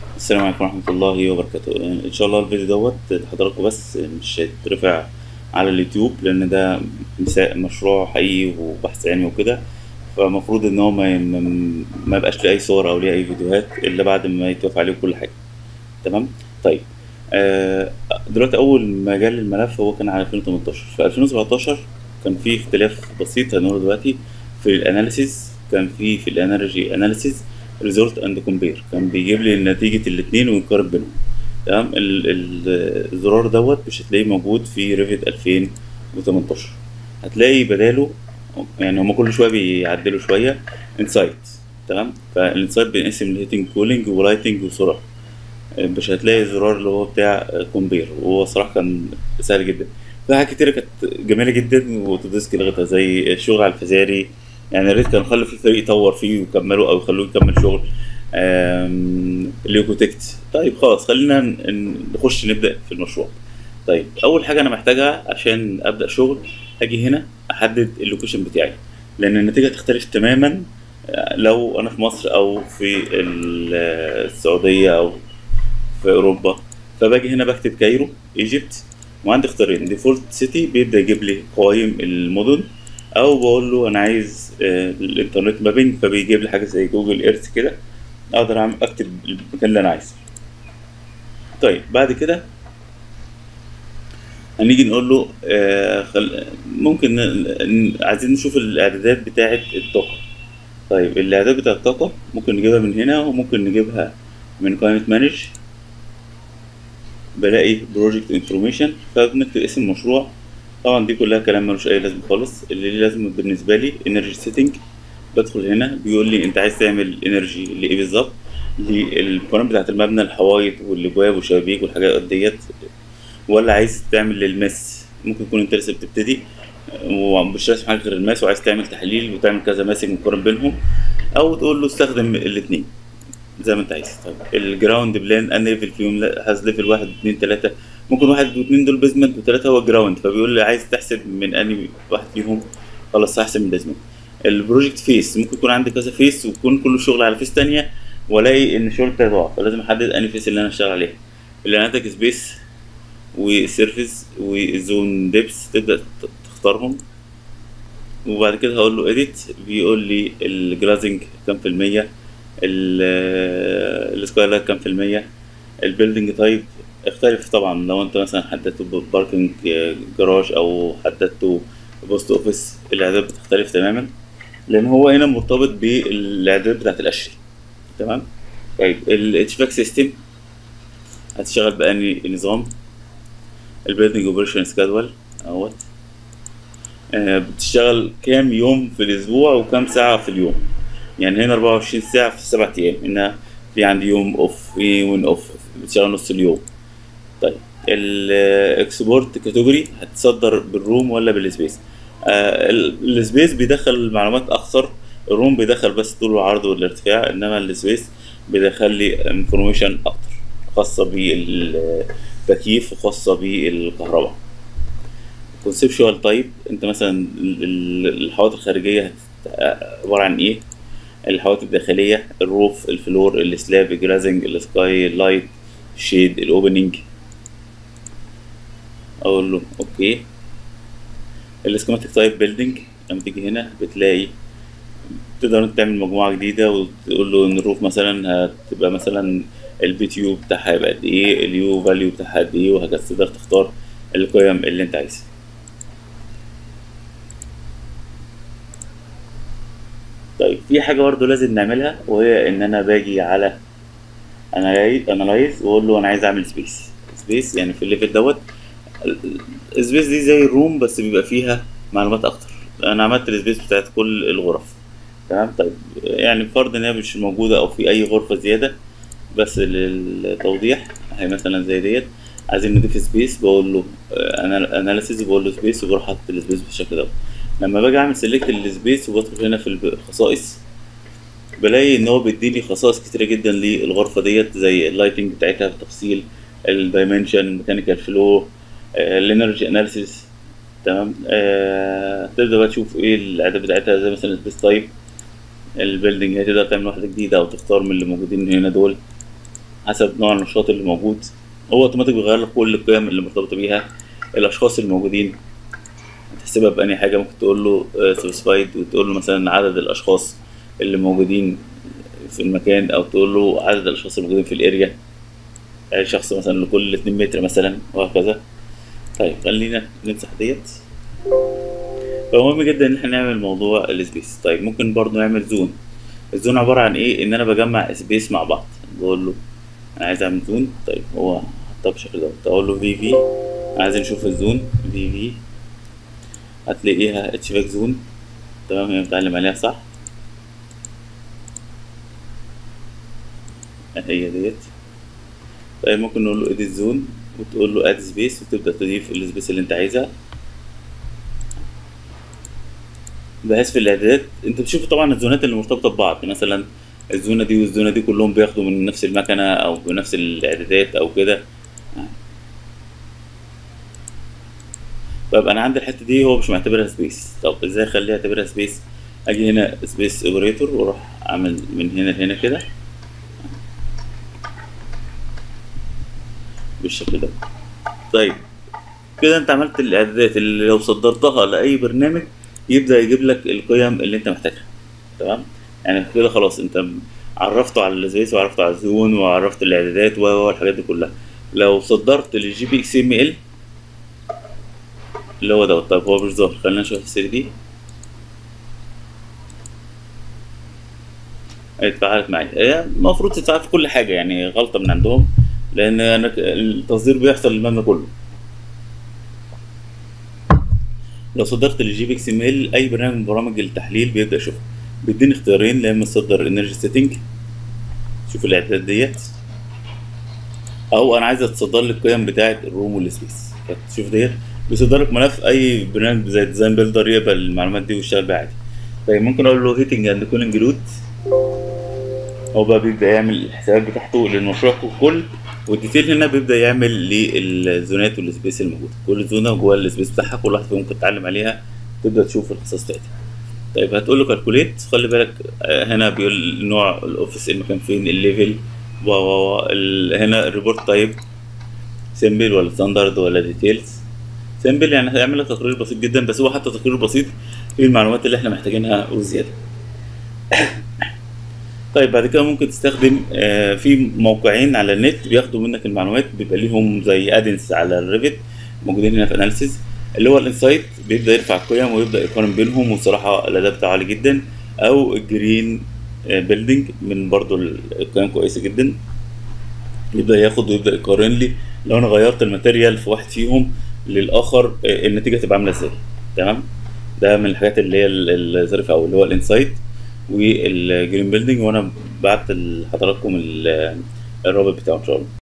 السلام عليكم ورحمة الله وبركاته إن شاء الله الفيديو دوت لحضراتكم بس مش هيترفع على اليوتيوب لأن ده مسا- مشروع حقيقي وبحث علمي وكده فالمفروض إن هو ما ما- ما يبقاش ليه أي صور أو ليه أي فيديوهات إلا بعد ما يتوافق عليه كل حاجة تمام طيب آه، دلوقتي أول ما جالي الملف هو كان على 2018 في 2017 كان في اختلاف بسيط هنقوله دلوقتي في الأناليسيز كان في في الانرجي اناليسيز ريزولت اند كومبير كان بيجيب لي نتيجة الاتنين ويقارن بينهم تمام ال- ال- الزرار دوت مش هتلاقيه موجود في ريفت 2018 هتلاقي بداله يعني هما كل شويه بيعدلوا شويه انسايت تمام فالانسايت بينقسم لهيتنج كولينج ولايتنج وسرعه مش هتلاقي الزرار اللي هو بتاع كومبير وهو صراحه كان سهل جدا في حاجات كتيرة كانت جميلة جدا وتديسك لغتها زي الشغل على الفزاري يعني يا ريت كانوا خلوا في الفريق يطور فيه ويكملوا او يخلوه يكمل شغل آم، اليوكوتكت طيب خلاص خلينا ن- ن- نخش نبدأ في المشروع طيب اول حاجة انا محتاجها عشان ابدأ شغل اجي هنا احدد اللوكيشن بتاعي لان النتيجة تختلف تماما لو انا في مصر او في ال- السعودية او في اوروبا فباجي هنا بكتب كايرو ايجيبت وعندي اختيارين ديفولت سيتي بيبدا يجيب لي قوائم المدن او بقول له انا عايز آه، الانترنت مابينج فبيجيب لي حاجه زي جوجل ايرث كده اقدر أعمل- اكتب المكان اللي انا عايزه طيب بعد كده هنيجي نقول له آه خل... ممكن ن... ن- عايزين نشوف الاعدادات بتاعه الطاقه طيب الاعداد بتاعه الطاقه ممكن نجيبها من هنا وممكن نجيبها من قائمه مانج بلاقي بروجكت انفورميشن فبنكتب اسم المشروع طبعا دي كلها كلام ملوش اي لازمه خالص اللي ليه لازمه بالنسبه لي انرجي سيتنج بدخل هنا بيقول لي انت عايز تعمل انرجي لايه بالظبط للقوانين بتاعت المبنى الحوايط والابواب والشبابيك والحاجات ديت ولا عايز تعمل للماس ممكن يكون انت لسه بتبتدي ومش راسم حاجه غير الماس وعايز تعمل تحليل وتعمل كذا ماسك مقارن بينهم او تقول له استخدم الاثنين زي ما انت عايز طيب الجراوند بلان ان ليفل فيهم هاز ليفل واحد اتنين تلاته ممكن واحد واثنين دول بيزمنت وثلاثه هو جراوند فبيقول لي عايز تحسب من انهي واحد فيهم خلاص هحسب من بيزمنت البروجكت فيس ممكن يكون عندي كذا فيس ويكون كله شغل على فيس تانية والاقي ان الشغل بتاعي ضاع فلازم احدد انهي فيس اللي انا اشتغل عليها الاناتيك سبيس وسيرفيس وزون ديبس تبدا ت- تختارهم وبعد كده هقول له اديت بيقول لي الجلازنج كام في المية السكايلايت كام في المية البيلدينج تايب اختلف طبعا لو انت مثلا حددته باركنج جراج او حددته بوست اوفيس الاعداد بتختلف تماما لان هو هنا مرتبط بالاعداد بتاعت القشري تمام طيب الاتش باك سيستم هتشتغل بأني نظام البيلدينج اوبريشن سكادول اهوت آه، بتشتغل كام يوم في الاسبوع وكام ساعه في اليوم يعني هنا 24 ساعه في 7 ايام هنا في عندي يوم اوف في يوم اوف بتشتغل نص اليوم طيب الاكسبورت كاتيجوري هتصدر بالروم ولا بالسبيس آه ال- السبيس بيدخل معلومات اكثر الروم بيدخل بس طول العرض والارتفاع انما السبيس بيدخل لي انفورميشن اكتر خاصه بالتكييف وخاصه بالكهرباء كونسبشوال تايب انت مثلا ال- ال- الحوائط الخارجيه هت- عباره عن ايه الحوائط الداخليه الروف الفلور السلاب الجلازنج السكاي اللايت الشيد الاوبننج اقول له اوكي السكيماتيك تايب بيلدينج لما تيجي هنا بتلاقي تقدر انت تعمل مجموعه جديده وتقول له ان الروف مثلا هتبقى مثلا البي تي يو بتاعها هيبقى قد ايه اليو فاليو بتاعها قد ايه وهكذا تقدر تختار القيم اللي انت عايزها طيب في حاجه برضه لازم نعملها وهي ان انا باجي على انالايز واقول له انا عايز اعمل سبيس سبيس يعني في الليفل دوت السبيس دي زي الروم بس بيبقى فيها معلومات اكتر انا عملت السبيس بتاعت كل الغرف تمام طيب يعني بفرض ان هي مش موجوده او في اي غرفه زياده بس للتوضيح اهي مثلا زي ديت عايزين نضيف سبيس بقول له اناليسيز بقول له سبيس وبروح حاطط السبيس بالشكل ده لما باجي اعمل سيلكت السبيس وبدخل هنا في الخصائص بلاقي ان هو بيديني خصائص كتيره جدا للغرفه ديت زي اللايتنج بتاعتها بالتفصيل الدايمنشن الميكانيكال فلو الانرجي اناليسيس تمام آه تبدا بقى تشوف ايه الاعداد بتاعتها زي مثلا السبيس تايب البيلدينج هي تقدر تعمل واحده جديده او تختار من اللي موجودين هنا دول حسب نوع النشاط اللي موجود هو اوتوماتيك بيغير لك كل القيم اللي مرتبطه بيها الاشخاص الموجودين تحسبها بأني حاجه ممكن تقول له سبيسيفايد وتقول له مثلا عدد الاشخاص اللي موجودين في المكان او تقول له عدد الاشخاص الموجودين في الاريا يعني شخص مثلا لكل 2 متر مثلا وهكذا طيب خلينا نمسح ديت فمهم جدا ان احنا نعمل موضوع السبيس طيب ممكن برضو نعمل زون الزون عبارة عن ايه ان انا بجمع سبيس مع بعض بقول له انا عايز اعمل زون طيب هو حطها بالشكل دوت اقول له في في عايز نشوف الزون في في هتلاقيها اتشباك زون تمام هي متعلم عليها صح هي ديت طيب ممكن نقول له اديت زون وتقول له اد سبيس وتبدا تضيف السبيس اللي انت عايزها بحيث في الاعدادات انت بتشوف طبعا الزونات اللي مرتبطه ببعض مثلا الزونه دي والزونه دي كلهم بياخدوا من نفس المكنه او بنفس الاعدادات او كده طب انا عندي الحته دي هو مش معتبرها سبيس طب ازاي اخليها اعتبرها سبيس اجي هنا سبيس اوبريتور واروح اعمل من هنا لهنا كده بالشكل ده طيب كده انت عملت الاعدادات اللي لو صدرتها لاي برنامج يبدا يجيب لك القيم اللي انت محتاجها تمام يعني كده خلاص انت عرفته على السبيس وعرفته على الزون وعرفت الاعدادات والحاجات دي كلها لو صدرت للجي بي اكس ام ال اللي هو دوت طيب هو مش ظاهر خلينا نشوف 3 دي اتفعلت معايا هي المفروض تتفعل في كل حاجه يعني غلطه من عندهم لان انا التصدير بيحصل للمبنى كله لو صدرت للجي بي اكس ام ال اي برنامج من برامج التحليل بيبدا يشوفها بيديني اختيارين يا اما تصدر انرجي سيتنج شوف الاعداد ديت او انا عايز اتصدر لي القيم بتاعه الروم والسبيس فتشوف ديت بيصدر لك ملف اي برنامج زي ديزاين بيلدر يقبل المعلومات دي ويشتغل بيها عادي طيب ممكن اقول له هيتنج اند كولينج لود هو بقى بيبدا يعمل الحسابات بتاعته للمشروع ككل والديتيل هنا بيبدا يعمل للزونات والسبيس الموجوده كل زونه جوه السبيس بتاعها كل واحده فيهم ممكن تتعلم عليها تبدا تشوف الخصائص بتاعتها طيب هتقول له كالكوليت خلي بالك هنا بيقول نوع الاوفيس المكان فين الليفل و و هنا الريبورت تايب سيمبل ولا ستاندرد ولا ديتيلز سيمبل يعني هيعمل لك تقرير بسيط جدا بس هو حتى تقرير بسيط فيه المعلومات اللي احنا محتاجينها وزياده طيب بعد كده ممكن تستخدم في موقعين على النت بياخدوا منك المعلومات بيبقى ليهم زي ادنس على الريفت موجودين هنا في اناليسيز اللي هو الانسايت بيبدا يرفع القيم ويبدا يقارن بينهم وصراحه الاداء بتاعه عالي جدا او الجرين بيلدينج من برضو القيم كويسه جدا يبدا ياخد ويبدا يقارن لي لو انا غيرت الماتيريال في واحد فيهم للاخر النتيجه تبقى عامله ازاي تمام ده من الحاجات اللي هي الظريفه او اللي هو الانسايت والجرين بيلدينج وانا بعت لحضراتكم الرابط بتاعه ان شاء الله